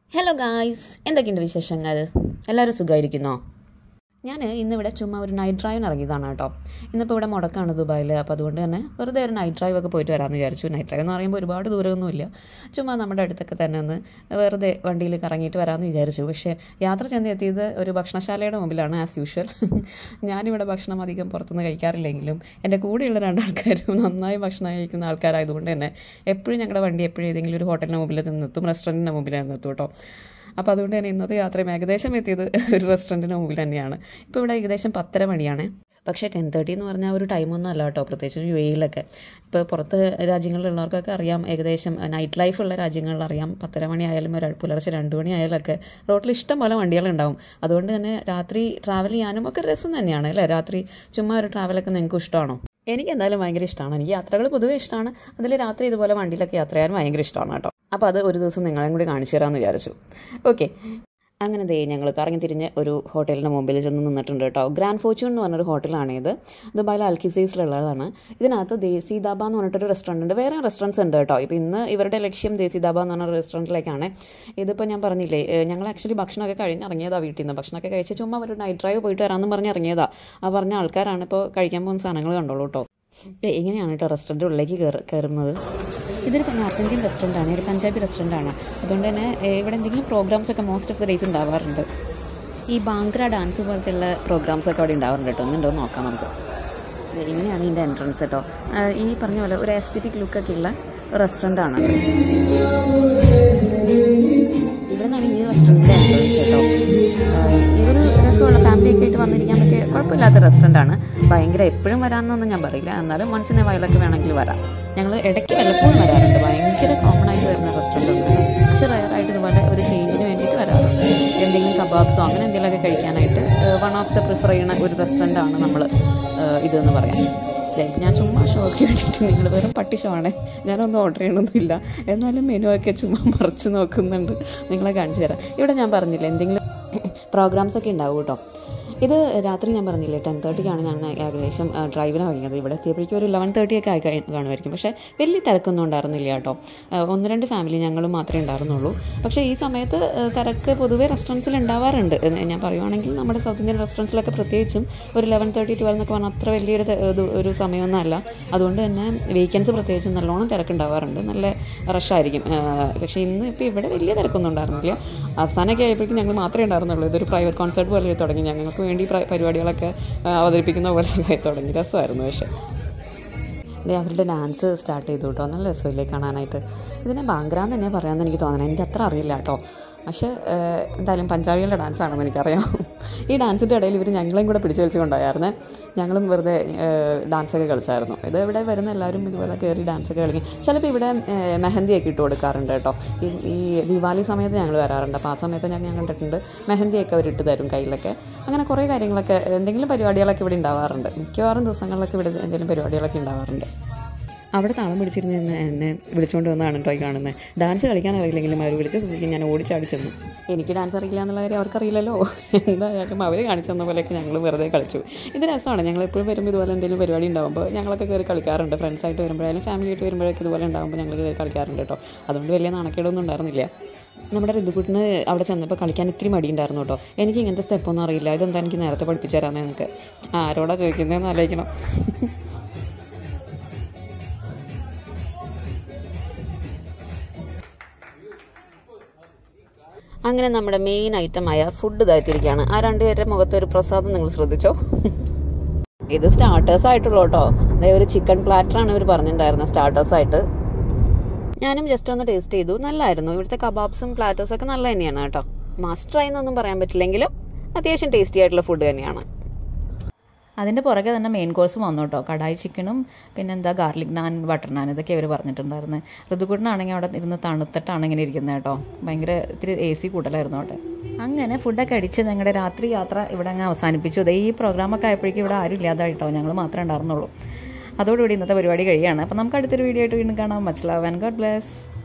hello guys എന്തൊക്കെയുണ്ട് വിശേഷങ്ങൾ എല്ലാവരും സുഖമായിരിക്കുന്നോ ഞാൻ ഇന്നിവിടെ ചുമ്മാ ഒരു നൈറ്റ് ഡ്രൈവിന് ഇറങ്ങിയതാണ് കേട്ടോ ഇന്നിപ്പോൾ ഇവിടെ മുടക്കാണ് ദുബായിൽ അപ്പോൾ അതുകൊണ്ട് തന്നെ വെറുതെ ഒരു നൈറ്റ് ഡ്രൈവ് ഒക്കെ പോയിട്ട് വരാമെന്ന് വിചാരിച്ചു നൈറ്റ് ഡ്രൈവ് എന്ന് പറയുമ്പോൾ ഒരുപാട് ദൂരമൊന്നുമില്ല ചുമ്മാ നമ്മുടെ അടുത്തൊക്കെ തന്നെ ഒന്ന് വെറുതെ വണ്ടിയിൽ കറങ്ങിയിട്ട് വരാമെന്ന് വിചാരിച്ചു പക്ഷേ യാത്ര ചെന്ന് എത്തിയത് ഒരു ഭക്ഷണശാലയുടെ മുമ്പിലാണ് ആസ് യൂഷ്വൽ ഞാനിവിടെ ഭക്ഷണം അധികം പുറത്തുനിന്ന് കഴിക്കാറില്ലെങ്കിലും എൻ്റെ കൂടെയുള്ള രണ്ടാൾക്കാരും നന്നായി ഭക്ഷണം കഴിക്കുന്ന ആൾക്കാരായതുകൊണ്ട് തന്നെ എപ്പോഴും ഞങ്ങളുടെ വണ്ടി എപ്പോഴും ഏതെങ്കിലും ഒരു ഹോട്ടലിൻ്റെ മുമ്പിൽ നിന്നെത്തും റെസ്റ്റോറൻറ്റിൻ്റെ മുമ്പിൽ നിന്നെത്തും കേട്ടോ അപ്പോൾ അതുകൊണ്ട് തന്നെ ഇന്നത്തെ യാത്രയും ഏകദേശം എത്തിയത് ഒരു റെസ്റ്റോറൻറ്റിന് മുമ്പിൽ തന്നെയാണ് ഇപ്പോൾ ഇവിടെ ഏകദേശം പത്തര മണിയാണ് പക്ഷേ ടെൻ തേർട്ടി എന്ന് പറഞ്ഞാൽ ഒരു ടൈമൊന്നും അല്ല കേട്ടോ പ്രത്യേകിച്ച് യു എയിലൊക്കെ ഇപ്പോൾ പുറത്ത് രാജ്യങ്ങളിലുള്ളവർക്കൊക്കെ അറിയാം ഏകദേശം നൈറ്റ് ലൈഫ് ഉള്ള രാജ്യങ്ങളിൽ അറിയാം പത്തര മണി ആയാലും ഒരു പുലർച്ചെ രണ്ട് മണി ആയാലൊക്കെ റോട്ടിൽ ഇഷ്ടം പോലെ വണ്ടികളുണ്ടാവും അതുകൊണ്ട് തന്നെ രാത്രി ട്രാവൽ ചെയ്യാനും ഒക്കെ രസം തന്നെയാണ് അല്ലേ രാത്രി ചുമ്മാ ഒരു ട്രാവലൊക്കെ നിങ്ങൾക്ക് ഇഷ്ടമാണോ എനിക്ക് എന്തായാലും ഭയങ്കര ഇഷ്ടമാണ് എനിക്ക് യാത്രകൾ പൊതുവേ ഇഷ്ടമാണ് അതിൽ രാത്രി ഇതുപോലെ വണ്ടിയിലൊക്കെ യാത്ര ചെയ്യാൻ ഭയങ്കര ഇഷ്ടമാണ് കേട്ടോ അപ്പോൾ അത് ഒരു ദിവസം നിങ്ങളെയും കൂടി കാണിച്ചു തരാമെന്ന് വിചാരിച്ചു ഓക്കെ അങ്ങനെ ദേ ഞങ്ങൾ കറങ്ങി തിരിഞ്ഞ് ഒരു ഹോട്ടലിൻ്റെ മുമ്പിൽ ചെന്ന് നിന്നിട്ടുണ്ട് കേട്ടോ ഗ്രാൻഡ് ഫോർച്യൂൺ എന്ന് പറഞ്ഞൊരു ഹോട്ടലാണ് ഇത് ദുബായിൽ അൽക്കിസൈസിലുള്ളതാണ് ഇതിനകത്ത് ദേസി ദാബ എന്ന് പറഞ്ഞിട്ടൊരു റെസ്റ്റോറൻറ്റ് ഉണ്ട് വേറെ റെസ്റ്റോറൻറ്റ്സ് ഉണ്ട് കേട്ടോ ഇപ്പോൾ ഇന്ന് ഇവരുടെ ലക്ഷ്യം ദേസി ദാബ എന്ന് പറഞ്ഞ റെസ്റ്റോറൻറ്റിലേക്കാണ് ഇതിപ്പോൾ ഞാൻ പറഞ്ഞില്ലേ ഏഹ് ഞങ്ങൾ ആക്ച്വലി ഭക്ഷണമൊക്കെ കഴിഞ്ഞ് ഇറങ്ങിയതാണ് വീട്ടിൽ നിന്ന് ഭക്ഷണമൊക്കെ കഴിച്ച് ചുമ്മാ ഒരു നൈറ്റ് ഡ്രൈവ് പോയിട്ട് വരാമെന്ന് പറഞ്ഞ് ഇറങ്ങിയതാണ് ആ പറഞ്ഞ ആൾക്കാരാണ് ഇപ്പോൾ കഴിക്കാൻ പോകുന്ന സാധനങ്ങൾ കണ്ടോളൂ കേട്ടോ ദേ ഇങ്ങനെയാണ് കേട്ടോ റെസ്റ്റോറൻറ്റ് ഉള്ളിലേക്ക് കയറി കയറുന്നത് ഇതൊരു നോർത്ത് ഇന്ത്യൻ റെസ്റ്റോറൻ്റ് ആണ് ഒരു പഞ്ചാബി റെസ്റ്റോറൻ്റ് ആണ് അതുകൊണ്ട് തന്നെ ഏ, ഇവിടെ എന്തെങ്കിലും പ്രോഗ്രാംസ് ഒക്കെ മോസ്റ്റ് ഓഫ് ദ ഡേയ്സ് ഉണ്ടാവാറുണ്ട് ഈ ബാങ്ക്ര ഡാൻസ് പോലത്തെയുള്ള പ്രോഗ്രാംസ് ഒക്കെ അവിടെ ഉണ്ടാവാറുണ്ട് കേട്ടോ ഒന്നുണ്ടോ എന്ന് നോക്കാം നമുക്ക് ദേ ഇങ്ങനെയാണ് ഇതിൻ്റെ എൻട്രൻസ് കേട്ടോ ആ, ഈ പറഞ്ഞ പോലെ ഒരു എസ്തറ്റിക് ലുക്കൊക്കെ ഉള്ള റെസ്റ്റോറൻ്റ് ആണ് ഇവിടെ നിന്നാണ് ഈ റെസ്റ്റോറൻറ്റിൻ്റെ എൻട്രൻസ് കേട്ടോ ആ, ഇതൊരു രസമുള്ള ഫാമിലിയൊക്കെ ആയിട്ട് വന്നിരിക്കാൻ പറ്റിയ കുഴപ്പമില്ലാത്ത റെസ്റ്റോറൻ്റ് ആണ് ഭയങ്കര എപ്പോഴും വരാമെന്നൊന്നും ഞാൻ പറയില്ല എന്നാലും വൺസ് ഇൻ എ വയലൊക്കെ വേണമെങ്കിൽ വരാം ഞങ്ങൾ ഇടയ്ക്ക് വല്ലപ്പോഴും വരാറുണ്ട് ഭയങ്കര കോമൺ ആയിട്ട് വരുന്ന റെസ്റ്റോറൻ്റ് ഒന്നുമില്ല പക്ഷെ റയറായിട്ട് ഇതുപോലെ ഒരു ചേഞ്ചിന് വേണ്ടിയിട്ട് വരാറുണ്ട് എന്തെങ്കിലും കബാബ്സോ അങ്ങനെ എന്തെങ്കിലുമൊക്കെ കഴിക്കാനായിട്ട് വൺ ഓഫ് ദ പ്രിഫർ ചെയ്യുന്ന ഒരു റെസ്റ്റോറൻ്റ് ആണ് നമ്മൾ ഇതെന്ന് പറയാം ദേ, ഞാൻ ചുമ്മാ ഷോയ്ക്ക് വേണ്ടിയിട്ട് നിങ്ങൾ വെറും പട്ടി ഷോ ആണ് ഞാനൊന്നും ഓർഡർ ചെയ്യണമൊന്നുമില്ല എന്നാലും മെനു ഒക്കെ ചുമ്മാ മറിച്ച് നോക്കുന്നുണ്ട് നിങ്ങളെ കാണിച്ചു തരാം ഇവിടെ ഞാൻ പറഞ്ഞില്ല എന്തെങ്കിലും പ്രോഗ്രാംസ് ഒക്കെ ഉണ്ടാവും കേട്ടോ ഇത് രാത്രി ഞാൻ പറഞ്ഞില്ലേ ടെൻ തേർട്ടിക്കാണ് ഞാൻ ഏകദേശം ആ, ഡ്രൈവിന് ഇറങ്ങിയത് ഇവിടെ എത്തിയപ്പോഴേക്കും ഒരു ലെവൻ തേർട്ടി ഒക്കെ ആയി കഴി- കാണുമായിരിക്കും പക്ഷേ വലിയ തിരക്കൊന്നും ഉണ്ടായിരുന്നില്ല കേട്ടോ ആ, ഒന്ന് രണ്ട് ഫാമിലി ഞങ്ങളും മാത്രമേ ഉണ്ടായിരുന്നുള്ളൂ പക്ഷേ ഈ സമയത്ത് ആ, തിരക്ക് പൊതുവേ റെസ്റ്റോറൻറ്റ്സിൽ ഉണ്ടാവാറുണ്ട് എന്ന് ഞാൻ പറയുവാണെങ്കിൽ നമ്മുടെ സൗത്ത് ഇന്ത്യൻ റെസ്റ്റോറൻറ്റ്സിലൊക്കെ പ്രത്യേകിച്ചും ഒരു ലെവൻ തേർട്ടി ട്വൽവ് എന്നൊക്കെ പറഞ്ഞാൽ അത്ര വലിയൊരു ത- ഇത് ഒരു സമയമൊന്നും അല്ല അതുകൊണ്ട് തന്നെ വീക്കെൻഡ്സ് പ്രത്യേകിച്ചും നല്ലോണം തിരക്കുണ്ടാവാറുണ്ട് നല്ല റഷായിരിക്കും പക്ഷേ ഇന്ന് ഇപ്പോൾ ഇവിടെ വലിയ തിരക്കൊന്നും ഉണ്ടായിരുന്നില്ല അവസാനമൊക്കെ ആയപ്പോഴേക്കും ഞങ്ങൾ മാത്രമേ ഉണ്ടായിരുന്നുള്ളൂ ഇതൊരു പ്രൈവറ്റ് കോൺസേർട്ട് പോലെ തുടങ്ങി ഞങ്ങൾക്ക് വേണ്ടി പ്ര- പരിപാടികളൊക്കെ ആ, അവതരിപ്പിക്കുന്ന പോലെ ആയി തുടങ്ങി രസമായിരുന്നു പക്ഷേ ദേ അവരുടെ ഡാൻസ് സ്റ്റാർട്ട് ചെയ്തു കേട്ടോ നല്ല രസമില്ലേ കാണാനായിട്ട് ഇതിനെ ബാങ്ക്ര എന്ന് തന്നെ പറയാമെന്ന് എനിക്ക് തോന്നണം എനിക്ക് അത്ര അറിയില്ല കേട്ടോ പക്ഷേ ഏഹ്, എന്തായാലും പഞ്ചാബികളുടെ ഡാൻസ് ആണെന്ന് എനിക്കറിയാം ഈ ഡാൻസിൻ്റെ ഇടയിൽ ഇവർ ഞങ്ങളെയും കൂടെ പിടിച്ചു വലിച്ചു കൊണ്ടായിരുന്നേ ഞങ്ങളും വെറുതെ ഏഹ്, ഡാൻസൊക്കെ കളിച്ചായിരുന്നു ഇത് ഇവിടെ വരുന്ന എല്ലാവരും ഇതുപോലെ കയറി ഡാൻസൊക്കെ കളിക്കും ചിലപ്പോൾ ഇവിടെ ഏഹ്, മെഹന്തിയൊക്കെ ഇട്ട് കൊടുക്കാറുണ്ട് കേട്ടോ ഈ ഈ ദിവാലി സമയത്ത് ഞങ്ങൾ വരാറുണ്ട് അപ്പോൾ ആ സമയത്ത് ഞാൻ ഞാൻ കണ്ടിട്ടുണ്ട് മെഹന്തിയൊക്കെ അവർ ഇട്ട് തരും കയ്യിലൊക്കെ അങ്ങനെ കുറേ കാര്യങ്ങളൊക്കെ എന്തെങ്കിലും പരിപാടികളൊക്കെ ഇവിടെ ഉണ്ടാവാറുണ്ട് മിക്കവാറും ദിവസങ്ങളിലൊക്കെ ഇവിടെ എന്തെങ്കിലും പരിപാടികളൊക്കെ ഉണ്ടാവാറുണ്ട് അവിടെ താളം പിടിച്ചിരുന്ന് നിന്ന് എന്നെ വിളിച്ചുകൊണ്ട് വന്നതാണ് കേട്ടോ ഈ കാണുന്നത് ഡാൻസ് കളിക്കാൻ അറിയില്ലെങ്കിലും അവർ വിളിച്ച സ്ഥിതിക്ക് ഞാൻ ഓടിച്ചാടി ചെന്നു എനിക്ക് ഡാൻസ് അറിയില്ല എന്നുള്ള കാര്യം അവർക്കറിയില്ലല്ലോ എന്തായാലും അവർ കാണിച്ചു തന്ന പോലെയൊക്കെ ഞങ്ങൾ വെറുതെ കളിച്ചു ഇത് രസമാണ് ഞങ്ങൾ എപ്പോഴും വരുമ്പോൾ ഇതുപോലെ എന്തെങ്കിലും പരിപാടി ഉണ്ടാകുമ്പോൾ ഞങ്ങളൊക്കെ കയറി കളിക്കാറുണ്ട് ഫ്രണ്ട്സായിട്ട് വരുമ്പോഴായാലും ഫാമിലി ആയിട്ട് വരുമ്പോഴൊക്കെ ഇതുപോലെ ഉണ്ടാകുമ്പോൾ ഞങ്ങൾ കയറി കളിക്കാറുണ്ട് കേട്ടോ അതുകൊണ്ട് വലിയ നാണക്കേടൊന്നും ഉണ്ടായിരുന്നില്ല നമ്മുടെ ഋതുക്കുട്ടിന് അവിടെ ചെന്നപ്പോൾ കളിക്കാൻ ഇത്തിരി മടിയുണ്ടായിരുന്നു കേട്ടോ എനിക്ക് ഇങ്ങനത്തെ സ്റ്റെപ്പൊന്നും അറിയില്ല ഇതെന്താ എനിക്ക് നേരത്തെ പഠിപ്പിച്ചു തരാമെന്ന് നിങ്ങൾക്ക് ആരോടാ ചോദിക്കുന്നതെന്ന് ആലോചിക്കണം അങ്ങനെ നമ്മുടെ മെയിൻ ഐറ്റമായ ഫുഡ് ഇതായിത്തിരിക്കുകയാണ് ആ രണ്ടുപേരുടെ മുഖത്ത് ഒരു പ്രസാദം നിങ്ങൾ ശ്രദ്ധിച്ചോ ഇത് സ്റ്റാർട്ടേഴ്സ് ആയിട്ടുള്ളൂ കേട്ടോ അതായത് ഒരു ചിക്കൻ പ്ലാറ്ററാണ് ഇവർ പറഞ്ഞിട്ടുണ്ടായിരുന്നത് സ്റ്റാർട്ടേഴ്സ് ആയിട്ട് ഞാനും ജസ്റ്റ് ഒന്ന് ടേസ്റ്റ് ചെയ്തു നല്ലായിരുന്നു ഇവിടുത്തെ കബാബ്സും പ്ലാറ്റേഴ്സും ഒക്കെ നല്ല തന്നെയാണ് കേട്ടോ മാസ്റ്റർ ആയെന്നൊന്നും പറയാൻ പറ്റില്ലെങ്കിലും അത്യാവശ്യം ടേസ്റ്റി ആയിട്ടുള്ള ഫുഡ് തന്നെയാണ് അതിൻ്റെ പുറകെ തന്നെ മെയിൻ കോഴ്സും വന്നു കേട്ടോ കടായി ചിക്കനും പിന്നെ എന്താ ഗാർലിക് നാൻ ബട്ടർ നാൻ ഇതൊക്കെ അവർ പറഞ്ഞിട്ടുണ്ടായിരുന്നു ഋതുകൂട്ടനാണെങ്കിൽ അവിടെ ഇരുന്ന് തണുത്തിട്ടാണ് ഇങ്ങനെ ഇരിക്കുന്നത് കേട്ടോ ഭയങ്കര ഇത്തിരി എ സി കൂട്ടലായിരുന്നു അവിടെ അങ്ങനെ ഫുഡൊക്കെ അടിച്ച് ഞങ്ങളുടെ രാത്രി യാത്ര ഇവിടെ അങ്ങ് അവസാനിപ്പിച്ചു ദേ ഈ പ്രോഗ്രാമൊക്കെ ആയപ്പോഴേക്കും ഇവിടെ ആരും ഇല്ലാതായിട്ടോ ഞങ്ങൾ മാത്രമേ ഉണ്ടായിരുന്നുള്ളൂ അതോടുകൂടി ഇന്നത്തെ പരിപാടി കഴിയാണ് അപ്പോൾ നമുക്ക് അടുത്തൊരു വീഡിയോ ആയിട്ട് വീണ്ടും കാണാം much love and God bless